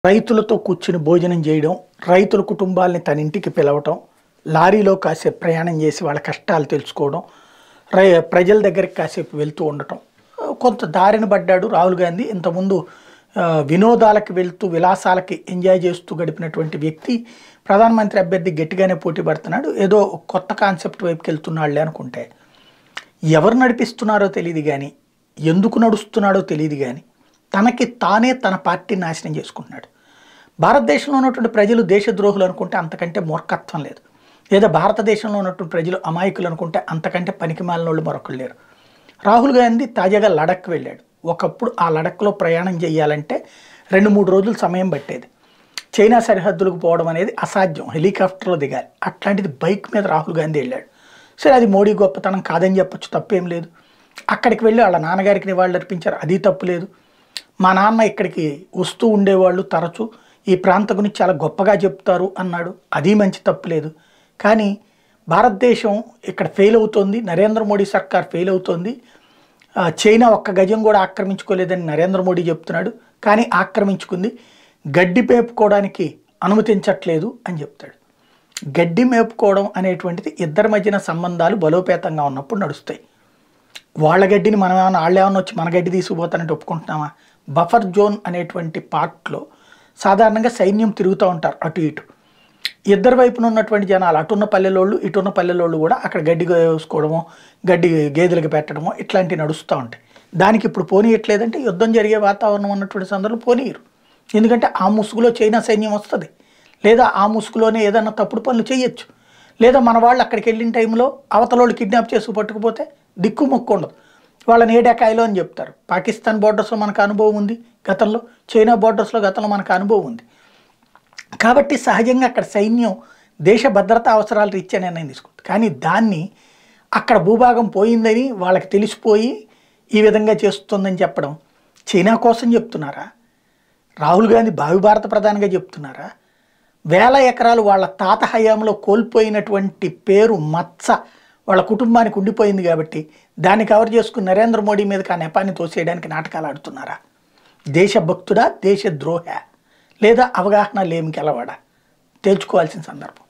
రైతులతో కూర్చుని భోజనం చేయడం రైతుల కుటుంబాల్ని తన ఇంటికి పిలవటం లారీలో కాసేపు ప్రయాణం చేసి వాళ్ళ కష్టాలు తెలుసుకోవడం రై ప్రజల దగ్గరికి కాసేపు వెళ్తూ ఉండటం కొంత దారిన పడ్డాడు రాహుల్ గాంధీ ఇంతకుముందు ఆ, వినోదాలకు వెళ్తూ విలాసాలకి ఎంజాయ్ చేస్తూ గడిపినటువంటి వ్యక్తి ప్రధానమంత్రి అభ్యర్థి గట్టిగానే పోటీ పడుతున్నాడు ఏదో కొత్త కాన్సెప్ట్ వైపుకి వెళ్తున్నాడులే అనుకుంటే ఎవరు నడిపిస్తున్నారో తెలియదు కానీ ఎందుకు నడుస్తున్నాడో తెలియదు కానీ తనకి తానే తన పార్టీని నాశనం చేసుకుంటున్నాడు భారతదేశంలో ఉన్నటువంటి ప్రజలు దేశద్రోహులు అనుకుంటే అంతకంటే మూర్ఖత్వం లేదు లేదా భారతదేశంలో ఉన్నటువంటి ప్రజలు అమాయకులు అనుకుంటే అంతకంటే పనికి మాలినోళ్ళు మరొకరు లేరు రాహుల్ గాంధీ తాజాగా లడక్ వెళ్ళాడు ఒకప్పుడు ఆ లడక్లో ప్రయాణం చేయాలంటే రెండు మూడు రోజులు సమయం పట్టేది చైనా సరిహద్దులకు పోవడం అనేది అసాధ్యం హెలికాప్టర్లో దిగాలి అట్లాంటిది బైక్ మీద రాహుల్ గాంధీ వెళ్ళాడు సరే అది మోడీ గొప్పతనం కాదని చెప్పొచ్చు తప్పేం లేదు అక్కడికి వెళ్ళి వాళ్ళ నాన్నగారికి నివాళులు అర్పించారు అది తప్పు లేదు మా నాన్న ఇక్కడికి వస్తూ ఉండేవాళ్ళు తరచూ ఈ ప్రాంతం గురించి చాలా గొప్పగా చెప్తారు అన్నాడు అది మంచి తప్పు లేదు కానీ భారతదేశం ఇక్కడ ఫెయిల్ అవుతోంది నరేంద్ర మోడీ సర్కార్ ఫెయిల్ అవుతోంది ఆ, చైనా ఒక్క గజం కూడా ఆక్రమించుకోలేదని నరేంద్ర మోడీ చెప్తున్నాడు కానీ ఆక్రమించుకుంది గడ్డి పేపుకోవడానికి అనుమతించట్లేదు అని చెప్తాడు గడ్డి మేపుకోవడం అనేటువంటిది ఇద్దరి మధ్యన సంబంధాలు బలోపేతంగా ఉన్నప్పుడు నడుస్తాయి వాళ్ళ గడ్డిని మనం ఏమైనా వాళ్ళు ఏమైనా వచ్చి మన గడ్డి తీసుకుపోతానంటే ఒప్పుకుంటున్నామా బఫర్ జోన్ అనేటువంటి పార్ట్లో సాధారణంగా సైన్యం తిరుగుతూ ఉంటారు అటు ఇటు ఇద్దరు వైపున ఉన్నటువంటి జనాలు అటున్న పల్లెలోళ్ళు ఇటున్న పల్లెలోళ్ళు కూడా అక్కడ గడ్డి కోసుకోవడమో గడ్డి గేదెలకు పెట్టడమో ఇట్లాంటివి నడుస్తూ ఉంటాయి దానికి ఇప్పుడు పోనీయట్లేదంటే యుద్ధం జరిగే వాతావరణం ఉన్నటువంటి సందర్భంలో పోనీయరు ఎందుకంటే ఆ ముసుగులో చైనా సైన్యం వస్తుంది లేదా ఆ ముసుగులోనే ఏదైనా తప్పుడు పనులు చేయొచ్చు లేదా మన వాళ్ళు అక్కడికి వెళ్ళిన టైంలో అవతలోళ్ళు కిడ్నాప్ చేసి పట్టుకుపోతే దిక్కు మొక్కు ఉండదు వాళ్ళని ఏడాకాయలో అని చెప్తారు పాకిస్తాన్ బోర్డర్స్లో మనకు అనుభవం ఉంది గతంలో చైనా బోర్డర్స్లో గతంలో మనకు అనుభవం ఉంది కాబట్టి సహజంగా అక్కడ సైన్యం దేశ భద్రతా అవసరాల రీత్యా నిర్ణయం తీసుకుంటుంది కానీ దాన్ని అక్కడ భూభాగం పోయిందని వాళ్ళకి తెలిసిపోయి ఈ విధంగా చేస్తుందని చెప్పడం చైనా కోసం చెప్తున్నారా రాహుల్ గాంధీ భావి భారత ప్రధానిగా చెప్తున్నారా వేల ఎకరాలు వాళ్ళ తాత హయాంలో కోల్పోయినటువంటి పేరు మచ్చ వాళ్ళ కుటుంబానికి ఉండిపోయింది కాబట్టి దాన్ని కవర్ చేసుకుని నరేంద్ర మోడీ మీదకి ఆ నెపాన్ని తోసేయడానికి నాటకాలు ఆడుతున్నారా దేశభక్తుడా దేశద్రోహ లేదా అవగాహన లేమికి అలవాడా తేల్చుకోవాల్సిన సందర్భం